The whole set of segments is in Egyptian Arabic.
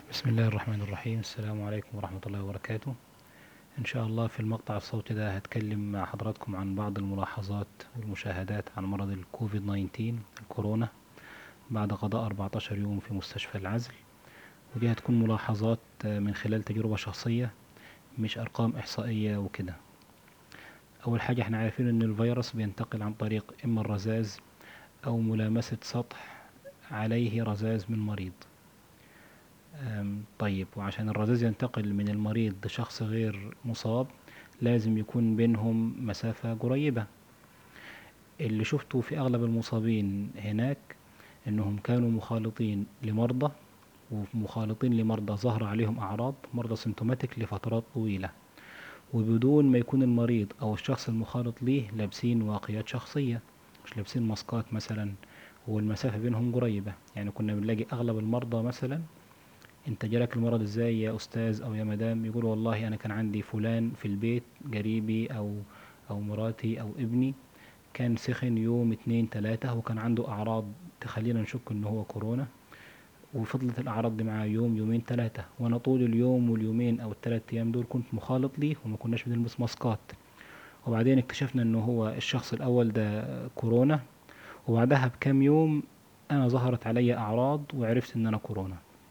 بسم الله الرحمن الرحيم السلام عليكم ورحمة الله وبركاته إن شاء الله في المقطع الصوتي ده هتكلم مع حضراتكم عن بعض الملاحظات والمشاهدات عن مرض الكوفيد 19 الكورونا بعد قضاء 14 يوم في مستشفى العزل ودي هتكون ملاحظات من خلال تجربة شخصية مش أرقام إحصائية وكده أول حاجة احنا عارفين إن الفيروس بينتقل عن طريق إما الرذاذ أو ملامسة سطح عليه رذاذ من مريض أم، طيب وعشان الرذاذ ينتقل من المريض لشخص غير مصاب لازم يكون بينهم مسافة قريبة اللي شفته في أغلب المصابين هناك إنهم كانوا مخالطين لمرضى ومخالطين لمرضى ظهر عليهم أعراض مرضى سيمتوماتيك لفترات طويلة وبدون ما يكون المريض أو الشخص المخالط ليه لابسين واقيات شخصية مش لابسين ماسكات مثلا والمسافة بينهم قريبة يعني كنا بنلاقي أغلب المرضى مثلا انت جالك المرض ازاي يا استاذ او يا مدام يقول والله انا كان عندي فلان في البيت قريبي او او مراتي او ابني كان سخن يوم اتنين تلاتة وكان عنده اعراض تخلينا نشك ان هو كورونا وفضلت الاعراض دي معاه يوم يومين تلاتة وانا طول اليوم واليومين او التلات ايام دول كنت مخالط ليه وما كناش بنلبس ماسكات وبعدين اكتشفنا ان هو الشخص الاول ده كورونا وبعدها بكام يوم انا ظهرت علي اعراض وعرفت ان انا كورونا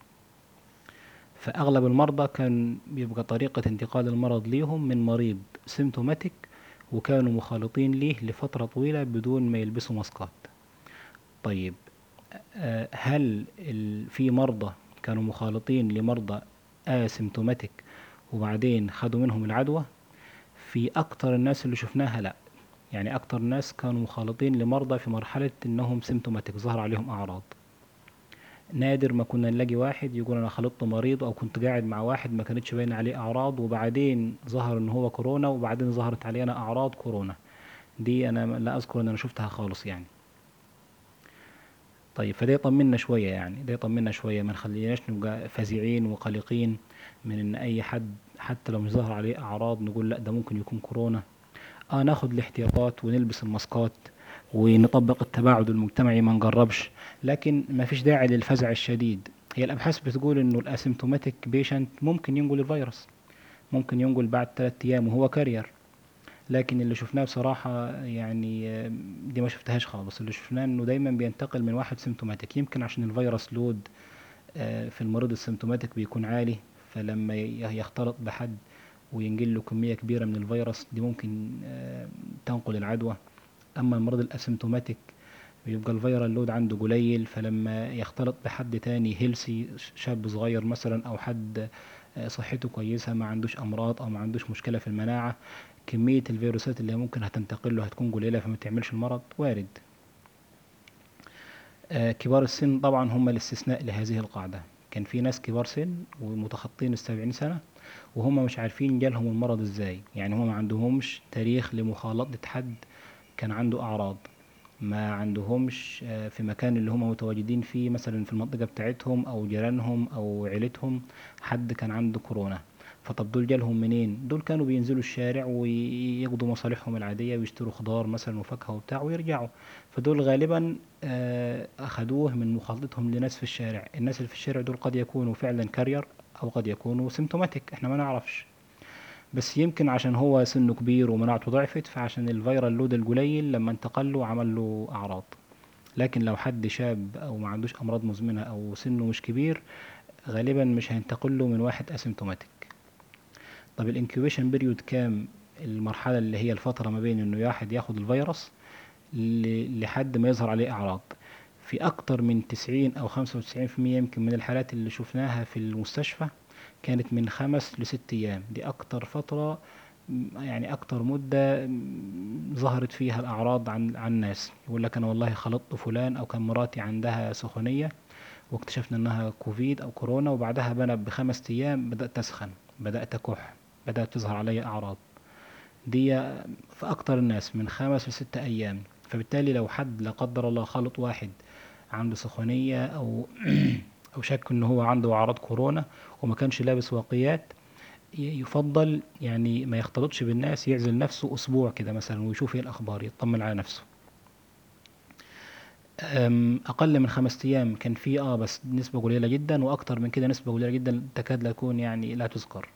فأغلب المرضى كان بيبقى طريقة انتقال المرض ليهم من مريض سيمتوماتيك وكانوا مخالطين ليه لفترة طويلة بدون ما يلبسوا ماسكات طيب آه، هل ال- في مرضى كانوا مخالطين لمرضى اسيمتوماتيك وبعدين خدوا منهم العدوى في أكتر الناس اللي شفناها لأ يعني أكتر ناس كانوا مخالطين لمرضى في مرحلة إنهم سيمتوماتيك ظهر عليهم أعراض نادر ما كنا نلاقي واحد يقول انا خلطت مريض او كنت قاعد مع واحد ما كانتش باين عليه اعراض وبعدين ظهر ان هو كورونا وبعدين ظهرت عليه انا اعراض كورونا دي انا لا اذكر ان انا شفتها خالص يعني طيب فده يطمنا شوية يعني ده يطمنا شوية ما نخليناش نبقى فزيعين وقلقين من ان اي حد حتى لو مش ظهر عليه اعراض نقول لا ده ممكن يكون كورونا اه ناخد الاحتياطات ونلبس الماسكات ونطبق التباعد المجتمعي ما نجربش لكن ما فيش داعي للفزع الشديد هي الابحاث بتقول انه الاسيمتوماتيك بيشنت ممكن ينقل الفيروس ممكن ينقل بعد ثلاثة ايام وهو كارير لكن اللي شفناه بصراحة يعني آه، دي ما شفتهاش خالص اللي شفناه انه دايما بينتقل من واحد سيمتوماتيك يمكن عشان الفيروس لود آه، في المريض السيمتوماتيك بيكون عالي فلما ي- يختلط بحد وينقل له كمية كبيرة من الفيروس دي ممكن آه، تنقل العدوى اما المرض الاسيمتوماتيك بيبقى الفيرال لود عنده قليل فلما يختلط بحد تاني هيلسي شاب صغير مثلا او حد آه، صحته كويسة ما عندوش امراض او ما عندوش مشكلة في المناعة كمية الفيروسات اللي ممكن هتنتقل له هتكون قليلة فما تعملش المرض وارد آه، كبار السن طبعا هم الاستثناء لهذه القاعدة كان في ناس كبار سن ومتخطين السبعين سنة وهم مش عارفين جالهم المرض ازاي يعني هم ما عندهمش تاريخ لمخالطة حد كان عنده أعراض ما عندهمش آه، في مكان اللي هم متواجدين فيه مثلا في المنطقة بتاعتهم أو جيرانهم أو عيلتهم حد كان عنده كورونا فطب دول جالهم منين؟ دول كانوا بينزلوا الشارع ويقضوا مصالحهم العادية ويشتروا خضار مثلا وفاكهة وبتاع ويرجعوا فدول غالبا آه، أخدوه من مخالطتهم لناس في الشارع الناس اللي في الشارع دول قد يكونوا فعلا كارير أو قد يكونوا سيمتوماتيك احنا ما نعرفش بس يمكن عشان هو سنه كبير ومناعته ضعفت فعشان الفيرال لود القليل لما انتقل له عمل له أعراض لكن لو حد شاب أو ما عندوش أمراض مزمنة أو سنه مش كبير غالبا مش هينتقل له من واحد اسيمتوماتيك طب الانكيوبيشن بيريود كام المرحلة اللي هي الفترة ما بين انه واحد ياخد الفيروس ل- لحد ما يظهر عليه اعراض في اكتر من تسعين او خمسة وتسعين في المية يمكن من الحالات اللي شفناها في المستشفى كانت من خمس لست ايام دي اكتر فترة م- يعني اكتر مدة م- ظهرت فيها الاعراض عن عن الناس يقول لك انا والله خلطت فلان او كان مراتي عندها سخونية واكتشفنا انها كوفيد او كورونا وبعدها بنا بخمس ايام بدأت اسخن بدأت اكح بدأت تظهر علي اعراض دي في اكتر الناس من خمس لست ايام فبالتالي لو حد لا قدر الله خلط واحد عنده سخونية او او شك ان هو عنده اعراض كورونا وما كانش لابس واقيات ي- يفضل يعني ما يختلطش بالناس يعزل نفسه اسبوع كده مثلا ويشوف ايه الاخبار يطمن على نفسه أم، اقل من خمسة ايام كان في اه بس نسبة قليلة جدا واكتر من كده نسبة قليلة جدا تكاد لا تكون يعني لا تذكر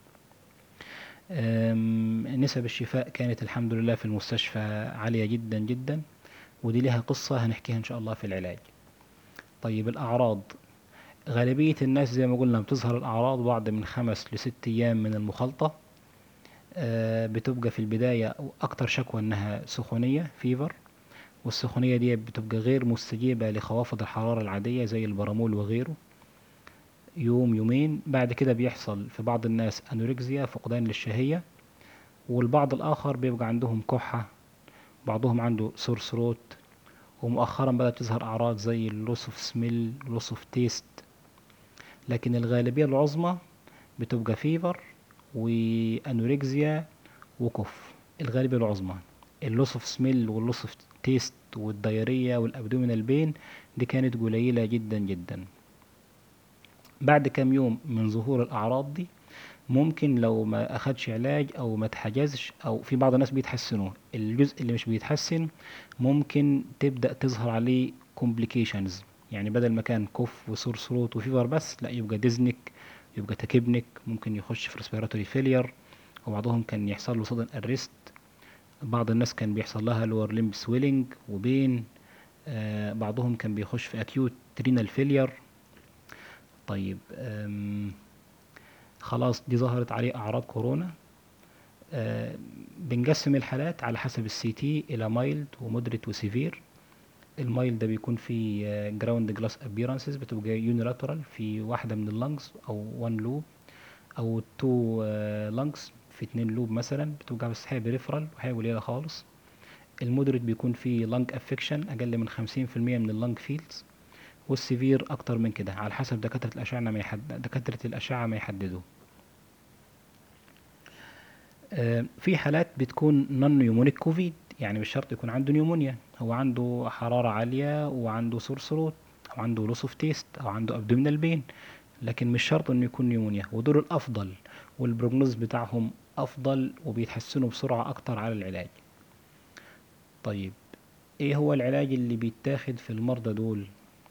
أم، نسب الشفاء كانت الحمد لله في المستشفى عالية جدا جدا ودي لها قصة هنحكيها ان شاء الله في العلاج طيب الاعراض غالبية الناس زي ما قلنا بتظهر الاعراض بعد من خمس لست ايام من المخالطة آه، بتبقى في البداية اكتر شكوى انها سخونية فيفر والسخونية دي بتبقى غير مستجيبة لخوافض الحرارة العادية زي البرامول وغيره يوم يومين بعد كده بيحصل في بعض الناس أنوركسيا فقدان للشهية والبعض الآخر بيبقى عندهم كحة بعضهم عنده سور ثروت ومؤخرا بدأت تظهر أعراض زي اللوس اوف سميل لوس اوف تيست لكن الغالبية العظمى بتبقى فيفر وأنوركسيا وكف الغالبية العظمى اللوس اوف سميل واللوس اوف تيست والديارية والابدومينال بين دي كانت قليلة جدا جدا بعد كام يوم من ظهور الاعراض دي ممكن لو ما اخدش علاج او ما اتحجزش او في بعض الناس بيتحسنوا الجزء اللي مش بيتحسن ممكن تبدأ تظهر عليه complications يعني بدل ما كان كف وسور ثروت وفيفر بس لا يبقى ديزنك يبقى تكبنك ممكن يخش في respiratory failure وبعضهم كان يحصل له sudden arrest بعض الناس كان بيحصل لها lower limb swelling وبين آه بعضهم كان بيخش في acute renal failure طيب آم، خلاص دي ظهرت عليه أعراض كورونا آه بنقسم الحالات على حسب السي تي إلى مايلد ومودريت وسيفير المايلد ده بيكون فيه جراوند جلاس ابيرانسز بتبقى يونيلاترال في واحدة من اللنجز أو وان لوب أو تو لنجز في اتنين لوب مثلا بتبقى بس حاجة بريفرال وحاجة قليلة خالص المودريت بيكون فيه لنج افكشن أقل من خمسين في المية من اللنج فيلدز والسيفير أكتر من كده على حسب دكاترة الأشعة ما يحدد دكاترة الأشعة ما يحددوا آه، في حالات بتكون نون نيومونيك كوفيد يعني مش شرط يكون عنده نيومونيا هو عنده حرارة عالية وعنده سور ثروت أو عنده لوس اوف تيست أو عنده أبدومينال بين لكن مش شرط إنه يكون نيومونيا ودول الأفضل والبروجنوز بتاعهم أفضل وبيتحسنوا بسرعة أكتر على العلاج طيب إيه هو العلاج اللي بيتاخد في المرضى دول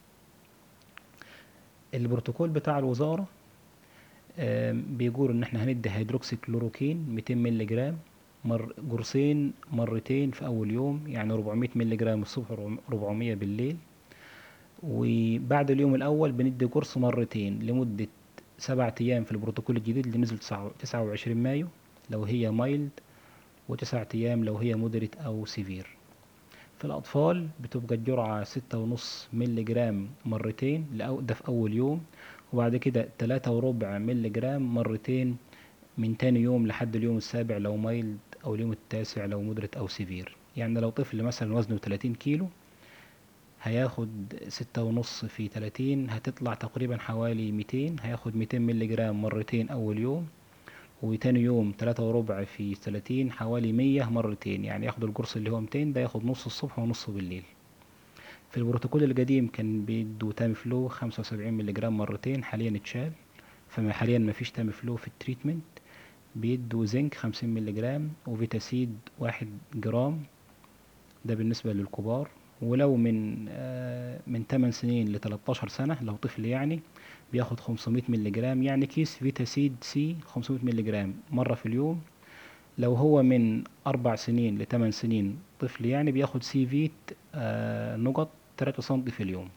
البروتوكول بتاع الوزارة آم، بيقول ان احنا هندي هيدروكسي كلوروكين 200 مللي جرام مر قرصين مرتين في اول يوم يعني 400 مللي جرام الصبح و400 بالليل وبعد اليوم الاول بندي قرص مرتين لمدة سبعة ايام في البروتوكول الجديد اللي نزل 29 مايو لو هي مايلد وتسعة ايام لو هي مودريت او سيفير في الأطفال بتبقى الجرعة ستة ونص ملي جرام مرتين لأو ده في أول يوم وبعد كده تلاتة وربع ملي جرام مرتين من تاني يوم لحد اليوم السابع لو مايلد أو اليوم التاسع لو مدرت أو سيفير يعني لو طفل مثلا وزنه 30 كيلو هياخد ستة ونص في تلاتين هتطلع تقريبا حوالي ميتين هياخد ميتين ملي جرام مرتين أول يوم وتاني يوم تلاتة وربع في تلاتين حوالي مية مرتين يعني ياخد القرص اللي هو ميتين ده ياخد نص الصبح ونص بالليل في البروتوكول القديم كان بيدوا تامي فلو خمسة وسبعين ملي جرام مرتين حاليا اتشال فما حاليا مفيش تامي فلو في التريتمنت بيدوا زنك خمسين ملي جرام وفيتاسيد واحد جرام ده بالنسبة للكبار ولو من آه من 8 سنين ل 13 سنة لو طفل يعني بياخد 500 ملي جرام يعني كيس فيتاسيد سي 500 ملي جرام مرة في اليوم لو هو من أربع سنين لثمان سنين طفل يعني بياخد سي فيت آه نقط 3 سم في اليوم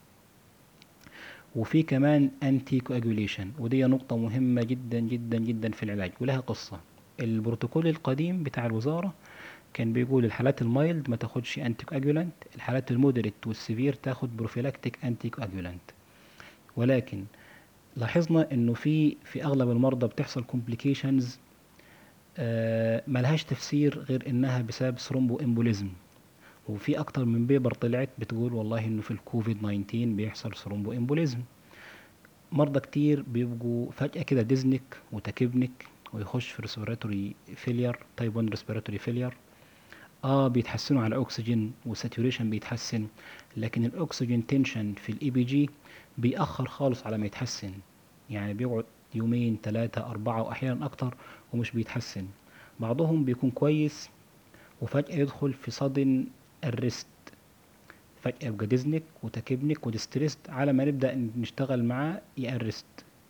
وفي كمان انتي كواجوليشن ودي نقطة مهمة جدا جدا جدا في العلاج ولها قصة البروتوكول القديم بتاع الوزارة كان بيقول الحالات المايلد ما تاخدش انتي كواجولانت الحالات المودريت والسيفير تاخد بروفيلاكتيك انتي كواجولانت ولكن لاحظنا انه في في اغلب المرضى بتحصل كومبليكيشنز آه ملهاش تفسير غير انها بسبب ثرومبو امبوليزم وفي اكتر من بيبر طلعت بتقول والله انه في الكوفيد 19 بيحصل ثرومبو امبوليزم مرضى كتير بيبقوا فجأة كده ديزنك وتكبنك ويخش في ريسبيراتوري فيلير تايب 1 ريسبيراتوري فيلير اه بيتحسنوا على الاكسجين والساتوريشن بيتحسن لكن الاكسجين تنشن في الاي بي جي بيأخر خالص على ما يتحسن يعني بيقعد يومين ثلاثة أربعة وأحيانا أكتر ومش بيتحسن بعضهم بيكون كويس وفجأة يدخل في صدن الريست فجأة يبقى ديزنك وتاكيبنك وديستريست على ما نبدأ نشتغل معاه يأرست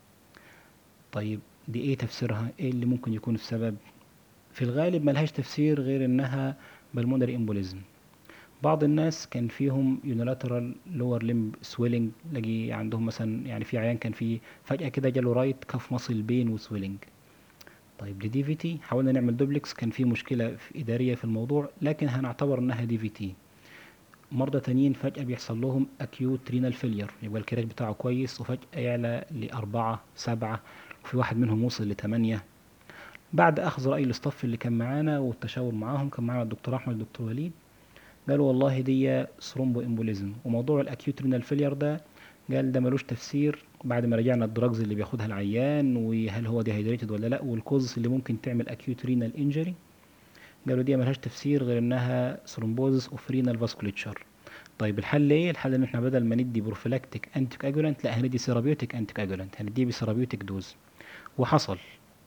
طيب دي ايه تفسيرها ايه اللي ممكن يكون السبب في الغالب ملهاش تفسير غير انها بالمونري امبوليزم بعض الناس كان فيهم يونيلاترال لور ليمب سويلنج لاقي عندهم مثلا يعني في عيان كان فيه فجأة كده جاله رايت كف مصل بين وسويلنج طيب دي دي في تي حاولنا نعمل دوبلكس كان في مشكلة في إدارية في الموضوع لكن هنعتبر إنها دي في تي مرضى تانيين فجأة بيحصل لهم أكيوت رينال فيلير يبقى الكراش بتاعه كويس وفجأة يعلى لأربعة سبعة وفي واحد منهم وصل لتمانية بعد أخذ رأي الاستاف اللي كان معانا والتشاور معاهم كان معانا الدكتور أحمد والدكتور وليد قالوا والله دي ثرومبو امبوليزم وموضوع الاكيوت رينال فيلير ده قال ده ملوش تفسير بعد ما رجعنا الدراجز اللي بياخدها العيان وهل هو ديهايدريتد ولا لا والكوزس اللي ممكن تعمل اكيوت رينال انجري قالوا دي ملهاش تفسير غير انها ثرومبوزس اوف رينال فاسكوليتشر طيب الحل ايه الحل ان احنا بدل ما ندي بروفيلاكتيك انتيك اجولانت لا هندي سيرابيوتيك انتيك اجولانت هنديه بسيرابيوتيك دوز وحصل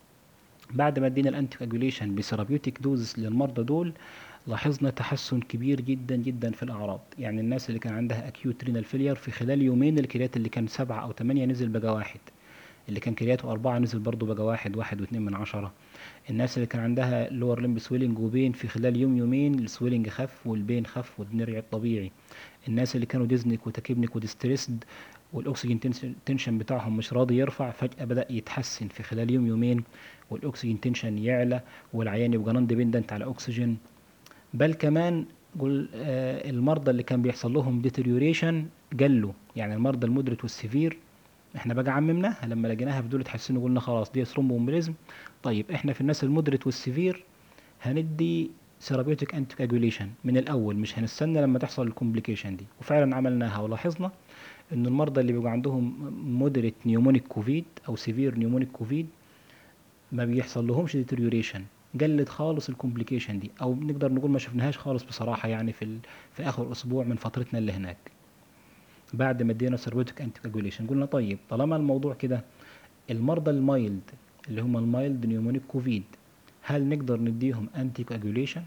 بعد ما ادينا الانتيك اجوليشن بسيرابيوتيك دوزز للمرضى دول لاحظنا تحسن كبير جدا جدا في الاعراض يعني الناس اللي كان عندها اكيوت رينال فيلير في خلال يومين الكريات اللي كان سبعة او تمانية نزل بقى واحد اللي كان كرياته أربعة نزل برضه بقى واحد واحد واتنين من عشرة الناس اللي كان عندها لور لمب سويلنج وبين في خلال يوم يومين السويلنج خف والبين خف والدنيا رجعت طبيعي الناس اللي كانوا ديزنك وتكبنك وديستريسد والاكسجين تنشن بتاعهم مش راضي يرفع فجأة بدأ يتحسن في خلال يوم يومين والاكسجين تنشن يعلى والعيان يبقى نون ديبندنت على اكسجين بل كمان قول آه المرضى اللي كان بيحصل لهم ديتريوريشن قلوا يعني المرضى المدرت والسيفير احنا بقى عممناها لما لقيناها في دول اتحسنوا قلنا خلاص دي ثرومبومبليزم طيب احنا في الناس المدرت والسيفير هندي سيرابيوتيك انتيكاجوليشن من الاول مش هنستنى لما تحصل الكومبليكيشن دي وفعلا عملناها ولاحظنا ان المرضى اللي بيبقى عندهم مودريت نيومونيك كوفيد او سيفير نيومونيك كوفيد ما بيحصل لهمش ديتريوريشن قلت خالص الكومبليكيشن دي او نقدر نقول ما شفناهاش خالص بصراحه يعني في في اخر اسبوع من فترتنا اللي هناك بعد ما ادينا سيربوتيك انتيكاجوليشن قلنا طيب طالما الموضوع كده المرضى المايلد اللي هم المايلد نيومونيك كوفيد هل نقدر نديهم انتيكاجوليشن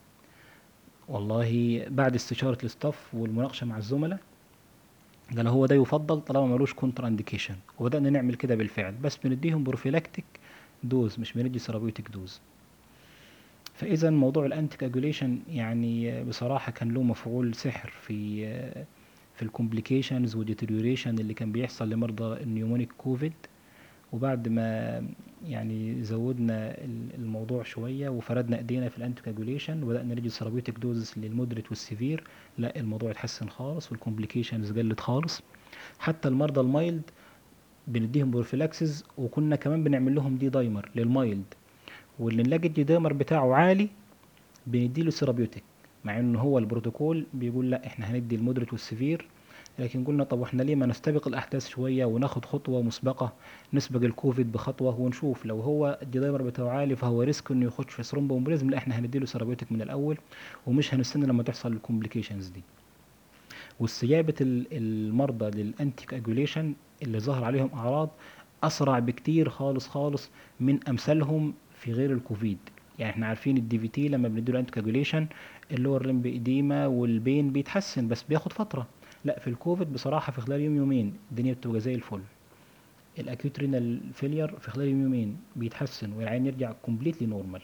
والله بعد استشاره الاستاف والمناقشه مع الزملاء قال هو ده يفضل طالما ملوش كونتر انديكيشن وبدانا نعمل كده بالفعل بس بنديهم بروفيلاكتيك دوز مش بندي سيرابيوتيك دوز فاذا موضوع الانتيكاجوليشن يعني بصراحه كان له مفعول سحر في في الكومبليكيشنز وديتريوريشن اللي كان بيحصل لمرضى النيومونيك كوفيد وبعد ما يعني زودنا الموضوع شويه وفردنا ايدينا في الانتيكاجوليشن وبدانا ندي سيرابيوتيك دوزز للمودريت والسيفير لا الموضوع اتحسن خالص والكومبليكيشنز قلت خالص حتى المرضى المايلد بنديهم بروفيلاكسز وكنا كمان بنعمل لهم دي دايمر للمايلد واللي نلاقي الدي دايمر بتاعه عالي بنديله سيرابيوتيك مع انه هو البروتوكول بيقول لا احنا هندي المودريت والسيفير لكن قلنا طب واحنا ليه ما نستبق الاحداث شويه وناخد خطوه مسبقه نسبق الكوفيد بخطوه ونشوف لو هو الدي دايمر بتاعه عالي فهو ريسك انه يخش في ثرومبومبريزم لا احنا هنديله سيرابيوتيك من الاول ومش هنستنى لما تحصل الكومبليكيشنز دي واستجابه المرضى للانتي كاجوليشن اللي ظهر عليهم اعراض اسرع بكتير خالص خالص من امثالهم في غير الكوفيد يعني احنا عارفين الدي في تي لما بنديله انتي كاجوليشن اللور لمب ايديما والبين بيتحسن بس بياخد فتره لا في الكوفيد بصراحه في خلال يوم يومين الدنيا بتبقى زي الفل الاكيوت رينال فيلير في خلال يوم يومين بيتحسن والعين يرجع كومبليتلي نورمال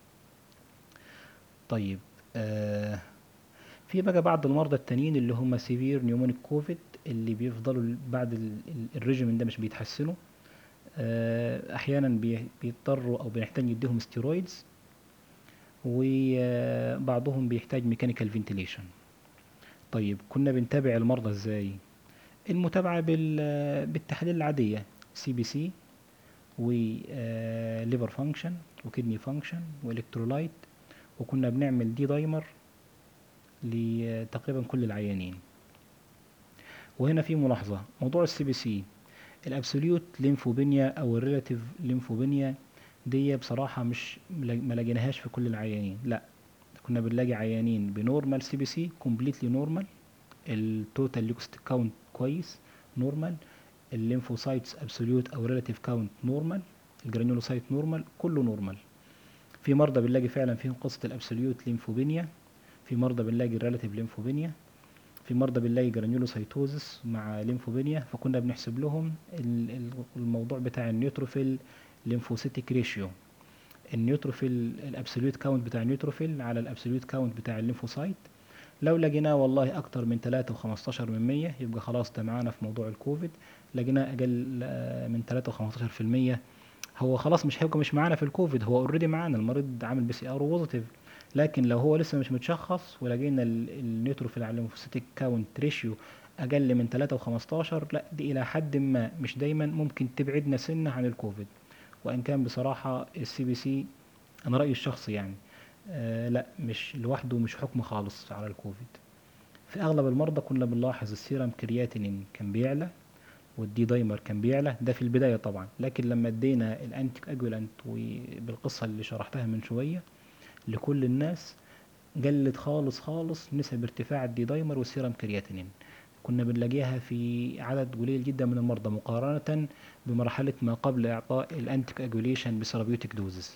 طيب آه في بقى بعض المرضى التانيين اللي هم سيفير نيومونيك كوفيد اللي بيفضلوا بعد الريجيمين ده مش بيتحسنوا آه احيانا بيضطروا او بنحتاج نديهم ستيرويدز وبعضهم بيحتاج ميكانيكال فنتيليشن طيب كنا بنتابع المرضى ازاي المتابعة بالتحاليل العادية سي بي سي وليفر فانكشن وكدني فانكشن والكترولايت وكنا بنعمل دي دايمر لتقريبا كل العيانين وهنا في ملاحظة موضوع السي بي سي الابسوليوت ليمفوبينيا او الريلاتيف ليمفوبينيا دي بصراحة مش ما لقيناهاش في كل العيانين لا كنا بنلاقي عيانين بنورمال سي بي سي كومبليتلي نورمال التوتال ليوكوستيك كاونت كويس نورمال الليمفوسايتس ابسوليوت او ريلاتيف كاونت نورمال الجرانيولوسايت نورمال كله نورمال في مرضى بنلاقي فعلا فيهم قصة الابسوليوت ليمفوبينيا في مرضى بنلاقي الريلاتيف ليمفوبينيا في مرضى بنلاقي جرانيولوسايتوزس مع ليمفوبينيا فكنا بنحسب لهم ال- ال- الموضوع بتاع النيوتروفيل ليمفوسيتيك ريشيو النيوتروفيل الابسوليوت كاونت بتاع النيوتروفيل على الابسوليوت كاونت بتاع الليمفوسايت لو لقيناه والله اكتر من 3 و15 من 100 يبقى خلاص ده معانا في موضوع الكوفيد لقيناه اقل آه، من 3 و15% هو خلاص مش هيبقى مش معانا في الكوفيد هو اوريدي معانا المريض عامل بي سي ار بوزيتيف لكن لو هو لسه مش متشخص ولقينا ال- النيوتروفيل على الليمفوسيتيك كاونت ريشيو اقل من 3 و15 لا دي الى حد ما مش دايما ممكن تبعدنا سنه عن الكوفيد وان كان بصراحه السي بي سي انا رايي الشخصي يعني آه لا مش لوحده مش حكم خالص على الكوفيد في اغلب المرضى كنا بنلاحظ السيرم كرياتينين كان بيعلى والدي دايمر كان بيعلى ده في البدايه طبعا لكن لما ادينا الانتي اجولانت وبالقصه اللي شرحتها من شويه لكل الناس قلت خالص خالص نسب ارتفاع الدي دايمر والسيرم كرياتينين كنا بنلاقيها في عدد قليل جدا من المرضى مقارنة بمرحلة ما قبل إعطاء الأنتي أجوليشن بسيرابيوتيك دوزز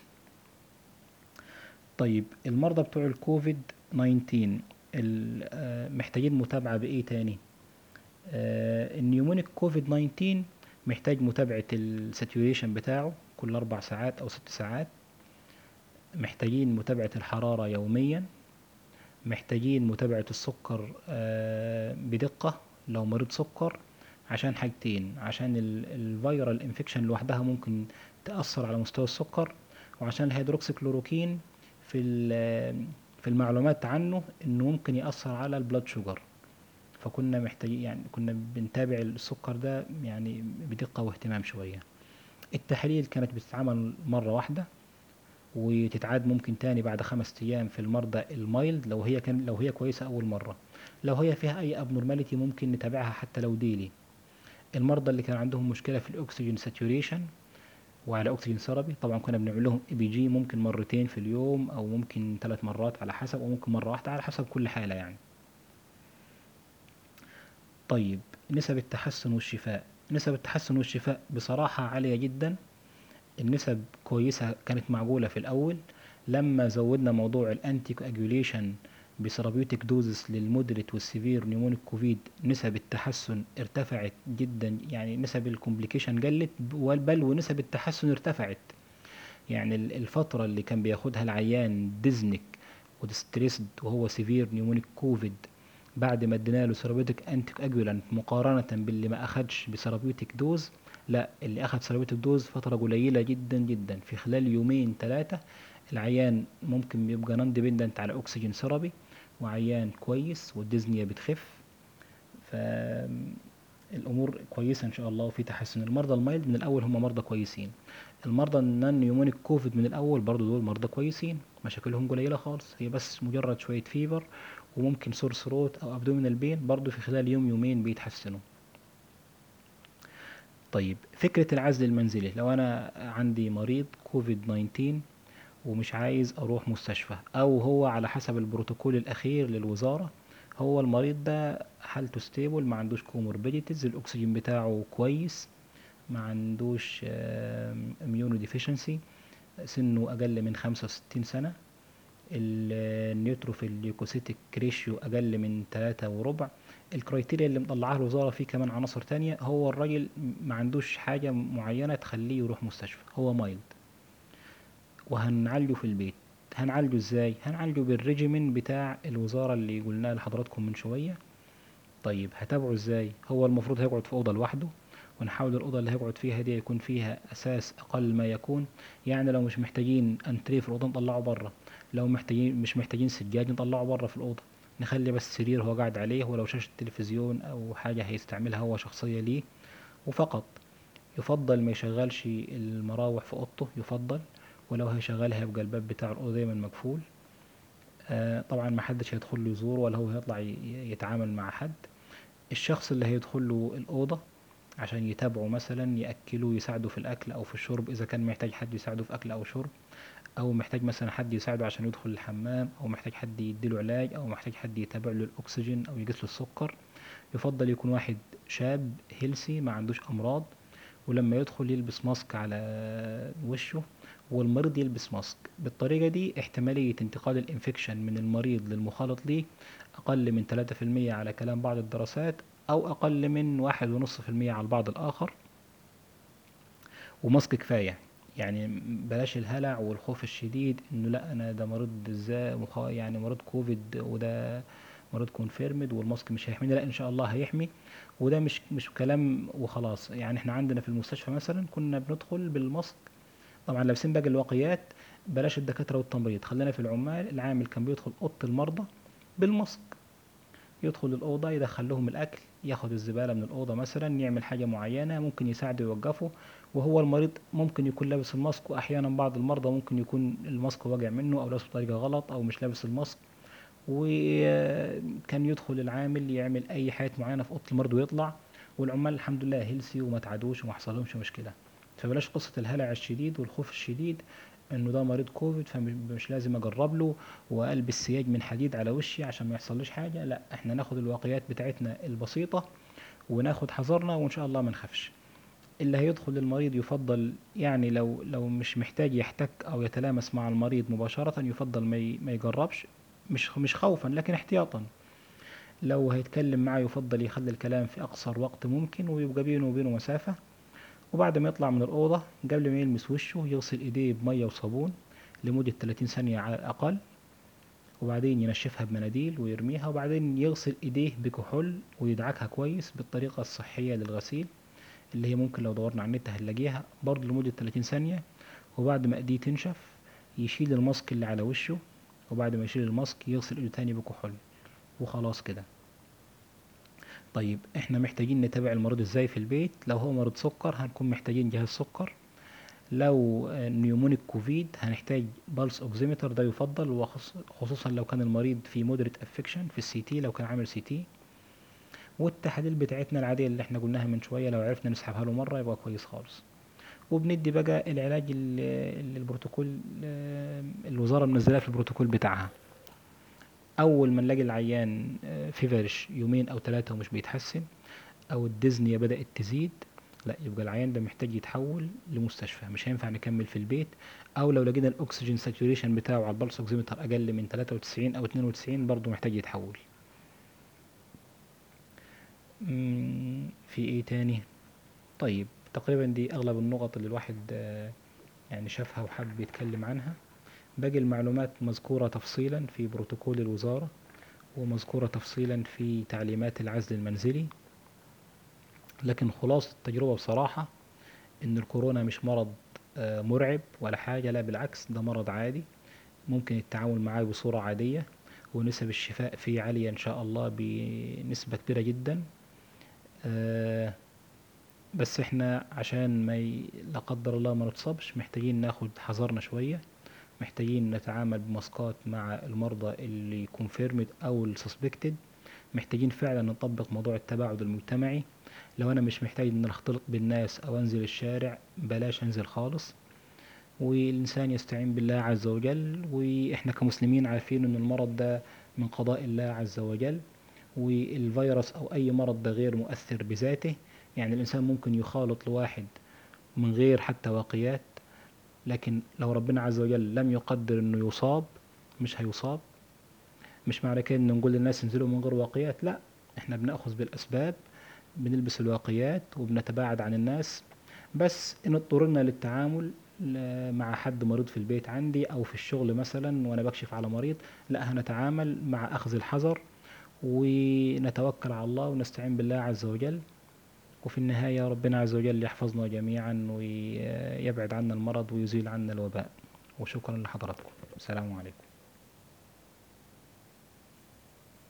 طيب المرضى بتوع الكوفيد 19 ال- آه، محتاجين متابعة بإيه تاني آه، النيومونيك كوفيد 19 محتاج متابعة الساتوريشن بتاعه كل أربع ساعات أو ست ساعات محتاجين متابعة الحرارة يوميا محتاجين متابعة السكر آه، بدقة لو مريض سكر عشان حاجتين عشان ال- الفيرال انفكشن لوحدها ممكن تأثر على مستوى السكر وعشان الهيدروكسيكلوروكين في ال- في المعلومات عنه انه ممكن يأثر على البلاد شوجر فكنا محتاجين يعني كنا بنتابع السكر ده يعني بدقة واهتمام شوية التحاليل كانت بتتعمل مرة واحدة وتتعاد ممكن تاني بعد خمس أيام في المرضى المايلد لو هي كان لو هي كويسة أول مرة لو هي فيها أي أبنورماليتي ممكن نتابعها حتى لو ديلي المرضى اللي كان عندهم مشكلة في الأكسجين ساتوريشن وعلى أكسجين ثيرابي طبعا كنا بنعمل لهم اي بي جي ممكن مرتين في اليوم أو ممكن ثلاث مرات على حسب أو ممكن مرة واحدة على حسب كل حالة يعني طيب نسب التحسن والشفاء نسب التحسن والشفاء بصراحة عالية جدا النسب كويسة كانت معقولة في الأول لما زودنا موضوع الأنتي كواجوليشن بثيرابيوتيك دوزس للمودريت والسيفير نيمونيك كوفيد نسب التحسن ارتفعت جدا يعني نسب الكومبليكيشن قلت بل بل ونسب التحسن ارتفعت يعني ال- الفترة اللي كان بياخدها العيان ديزنك وديستريسد وهو سيفير نيمونيك كوفيد بعد ما ادينا له ثيرابيوتيك انتي اجولانت مقارنة باللي ما اخدش بثيرابيوتيك دوز لا اللي اخد ثيرابيوتيك دوز فترة قليلة جدا جدا في خلال يومين ثلاثة العيان ممكن يبقى نون ديبندنت على اكسجين ثيرابي وعيان كويس والديزنيا بتخف فالامور كويسة ان شاء الله وفي تحسن المرضى المايلد من الاول هم مرضى كويسين المرضى النون نيومونيك كوفيد من الاول برضو دول مرضى كويسين مشاكلهم قليلة خالص هي بس مجرد شوية فيفر وممكن سور ثروت او ابدومينال بين برضو في خلال يوم يومين بيتحسنوا طيب فكرة العزل المنزلي لو انا عندي مريض كوفيد 19 ومش عايز اروح مستشفى او هو على حسب البروتوكول الاخير للوزارة هو المريض ده حالته ستيبل ما عندوش كوموربيديتيز الاكسجين بتاعه كويس ما عندوش اميونو ديفيشنسي سنه اقل من 65 سنة النيوتروفيل ليوكوسيتيك ريشيو اقل من تلاتة وربع الكرايتيريا اللي مطلعاها الوزارة فيه كمان عناصر تانية هو الراجل ما عندوش حاجة معينة تخليه يروح مستشفى هو مايلد وهنعالجه في البيت هنعالجه ازاي هنعالجه بالريجيمين بتاع الوزارة اللي قلناه لحضراتكم من شوية طيب هتابعه ازاي هو المفروض هيقعد في اوضه لوحده ونحاول الاوضه اللي هيقعد فيها دي يكون فيها اساس اقل ما يكون يعني لو مش محتاجين انتريه في الاوضه نطلعه بره لو محتاجين مش محتاجين سجاد نطلعه بره في الاوضه نخلي بس سرير هو قاعد عليه ولو شاشة تلفزيون او حاجة هيستعملها هو شخصية ليه وفقط يفضل ما يشغلش المراوح في اوضته يفضل ولو هيشغلها يبقى الباب بتاع الاوضه دايما مقفول آه طبعا ما حدش هيدخل له يزور ولا هو هيطلع ي- يتعامل مع حد الشخص اللي هيدخل له الأوضة عشان يتابعه مثلا يأكله يساعده في الأكل أو في الشرب إذا كان محتاج حد يساعده في أكل أو شرب أو محتاج مثلا حد يساعده عشان يدخل الحمام أو محتاج حد يديله علاج أو محتاج حد يتابع له الأكسجين أو يقيس له السكر يفضل يكون واحد شاب هيلسي ما عندوش أمراض ولما يدخل يلبس ماسك على وشه والمريض يلبس ماسك بالطريقة دي احتمالية انتقال الانفكشن من المريض للمخالط ليه أقل من 3% على كلام بعض الدراسات أو أقل من واحد ونص في المية على البعض الآخر وماسك كفاية يعني بلاش الهلع والخوف الشديد انه لا انا ده مريض ازاي مخ- يعني مريض كوفيد وده مريض كونفيرمد والماسك مش هيحميني لا ان شاء الله هيحمي وده مش مش كلام وخلاص يعني احنا عندنا في المستشفى مثلا كنا بندخل بالماسك طبعا لابسين باقي الواقيات بلاش الدكاترة والتمريض خلينا في العمال العامل كان بيدخل اوضه المرضى بالماسك يدخل الأوضة يدخل لهم الأكل ياخد الزبالة من الأوضة مثلا يعمل حاجة معينة ممكن يساعده يوقفه وهو المريض ممكن يكون لابس الماسك وأحيانا بعض المرضى ممكن يكون الماسك واقع منه أو لابسه بطريقة غلط أو مش لابس الماسك وكان يدخل العامل يعمل أي حاجة معينة في أوضة المرضى ويطلع والعمال الحمد لله هيلسي وما تعدوش وما حصلهمش مشكلة فبلاش قصة الهلع الشديد والخوف الشديد انه ده مريض كوفيد فمش لازم اجرب له والبس سياج من حديد على وشي عشان ما يحصلش حاجه لا احنا ناخد الواقيات بتاعتنا البسيطه وناخد حذرنا وان شاء الله ما نخافش اللي هيدخل المريض يفضل يعني لو لو مش محتاج يحتك او يتلامس مع المريض مباشره يفضل ما ي- ما يجربش مش مش خوفا لكن احتياطا لو هيتكلم معه يفضل يخلي الكلام في اقصر وقت ممكن ويبقى بينه وبينه مسافه وبعد ما يطلع من الأوضة قبل ما يلمس وشه يغسل إيديه بمية وصابون لمدة 30 ثانية على الأقل وبعدين ينشفها بمناديل ويرميها وبعدين يغسل إيديه بكحول ويدعكها كويس بالطريقة الصحية للغسيل اللي هي ممكن لو دورنا على النت هنلاقيها برضه لمدة 30 ثانية وبعد ما إيديه تنشف يشيل الماسك اللي على وشه وبعد ما يشيل الماسك يغسل إيده تاني بكحول وخلاص كده طيب احنا محتاجين نتابع المريض ازاي في البيت لو هو مريض سكر هنكون محتاجين جهاز سكر لو آه، نيومونيك كوفيد هنحتاج بالس اوكسيمتر ده يفضل وخص- خصوصا لو كان المريض في مودريت افكشن في السي تي لو كان عامل سي تي والتحاليل بتاعتنا العادية اللي احنا قلناها من شوية لو عرفنا نسحبها له مرة يبقى كويس خالص وبندي بقى العلاج اللي اللي البروتوكول آه، الوزارة منزلاه في البروتوكول بتاعها اول ما نلاقي العيان آه، فيفرش يومين او ثلاثة ومش بيتحسن او الديزنيا بدأت تزيد لا يبقى العيان ده محتاج يتحول لمستشفى مش هينفع نكمل في البيت او لو لقينا الاكسجين ساتوريشن بتاعه على البلس اوكسيمتر اقل من 93 او 92 برضه محتاج يتحول مم، في ايه تاني طيب تقريبا دي اغلب النقط اللي الواحد آه، يعني شافها وحابب يتكلم عنها باقي المعلومات مذكورة تفصيلا في بروتوكول الوزارة ومذكورة تفصيلا في تعليمات العزل المنزلي لكن خلاصة التجربة بصراحة إن الكورونا مش مرض آه، مرعب ولا حاجة لا بالعكس ده مرض عادي ممكن التعامل معاه بصورة عادية ونسب الشفاء فيه عالية إن شاء الله بنسبة كبيرة جدا آه، بس احنا عشان ما ي... لا قدر الله ما نتصابش محتاجين ناخد حذرنا شوية محتاجين نتعامل بماسكات مع المرضى اللي كونفيرمد او السسبكتد محتاجين فعلا نطبق موضوع التباعد المجتمعي لو انا مش محتاج ان أنا اختلط بالناس او انزل الشارع بلاش انزل خالص والإنسان يستعين بالله عز وجل وإحنا كمسلمين عارفين إن المرض ده من قضاء الله عز وجل والفيروس أو أي مرض ده غير مؤثر بذاته يعني الإنسان ممكن يخالط لواحد من غير حتى واقيات لكن لو ربنا عز وجل لم يقدر إنه يصاب مش هيصاب مش معنى كده إن نقول للناس انزلوا من غير واقيات لا إحنا بنأخذ بالأسباب بنلبس الواقيات وبنتباعد عن الناس بس إن اضطررنا للتعامل ل- مع حد مريض في البيت عندي أو في الشغل مثلا وأنا بكشف على مريض لا هنتعامل مع أخذ الحذر ونتوكل على الله ونستعين بالله عز وجل وفي النهاية ربنا عز وجل يحفظنا جميعا ويبعد عنا المرض ويزيل عنا الوباء وشكرا لحضراتكم السلام عليكم